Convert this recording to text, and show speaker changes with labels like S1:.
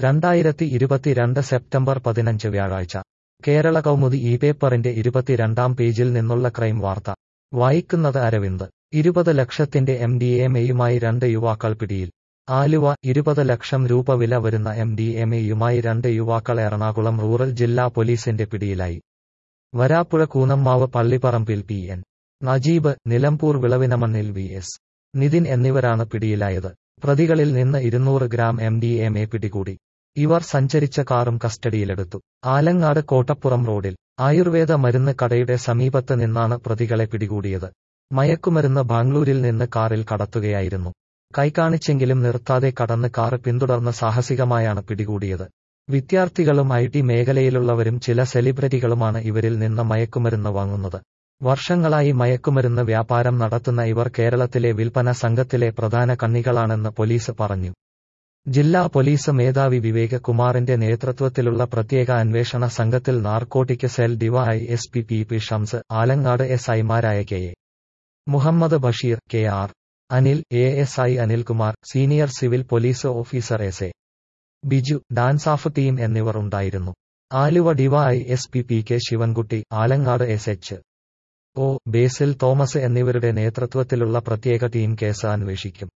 S1: രണ്ടായിരത്തി ഇരുപത്തിരണ്ട് സെപ്റ്റംബർ പതിനഞ്ച് വ്യാഴാഴ്ച കേരള കൗമുദി ഈ പേപ്പറിന്റെ ഇരുപത്തിരണ്ടാം പേജിൽ നിന്നുള്ള ക്രൈം വാർത്ത വായിക്കുന്നത് അരവിന്ദ് ഇരുപത് ലക്ഷത്തിന്റെ എം ഡി എം എയുമായി രണ്ട് യുവാക്കൾ പിടിയിൽ ആലുവ ഇരുപത് ലക്ഷം രൂപ വില വരുന്ന എം ഡി എം എയുമായി രണ്ട് യുവാക്കൾ എറണാകുളം റൂറൽ ജില്ലാ പോലീസിന്റെ പിടിയിലായി വരാപ്പുഴ കൂനമ്മാവ് പള്ളിപ്പറമ്പിൽ പി എൻ നജീബ് നിലമ്പൂർ വിളവിനമണ്ണിൽ വി എസ് നിതിൻ എന്നിവരാണ് പിടിയിലായത് പ്രതികളിൽ നിന്ന് ഇരുന്നൂറ് gram M D M A പിടികൂടി ഇവർ സഞ്ചരിച്ച കാറും കസ്റ്റഡിയിലെടുത്തു ആലങ്ങാട് കോട്ടപ്പുറം റോഡിൽ ആയുർവേദ മരുന്ന് കടയുടെ സമീപത്ത് നിന്നാണ് പ്രതികളെ പിടികൂടിയത് മയക്കുമരുന്ന് ബാംഗ്ലൂരിൽ നിന്ന് കാറിൽ കടത്തുകയായിരുന്നു കൈകാണിച്ചെങ്കിലും നിർത്താതെ കടന്ന് കാറ് പിന്തുടർന്ന് സാഹസികമായാണ് പിടികൂടിയത് വിദ്യാർത്ഥികളും ഐ ടി മേഖലയിലുള്ളവരും ചില സെലിബ്രിറ്റികളുമാണ് ഇവരിൽ നിന്ന് മയക്കുമരുന്ന് വാങ്ങുന്നത് വർഷങ്ങളായി മയക്കുമരുന്ന് വ്യാപാരം നടത്തുന്ന ഇവർ കേരളത്തിലെ വിൽപ്പന സംഘത്തിലെ പ്രധാന കണ്ണികളാണെന്ന് പോലീസ് പറഞ്ഞു ജില്ലാ പോലീസ് മേധാവി വിവേക് കുമാറിന്റെ നേതൃത്വത്തിലുള്ള പ്രത്യേക അന്വേഷണ സംഘത്തിൽ narcotic cell Dy S P P P Shams Alangad S ഐമാരായ K A Muhammad Basheer K R Anil A S I Anilkumar senior civil police officer S A Biju DANSAF team എന്നിവർ ഉണ്ടായിരുന്നു Aluva Dy S P P K Sivankutty Alangad S H O Basil Thomas എന്നിവരുടെ നേതൃത്വത്തിലുള്ള പ്രത്യേക team case അന്വേഷിക്കും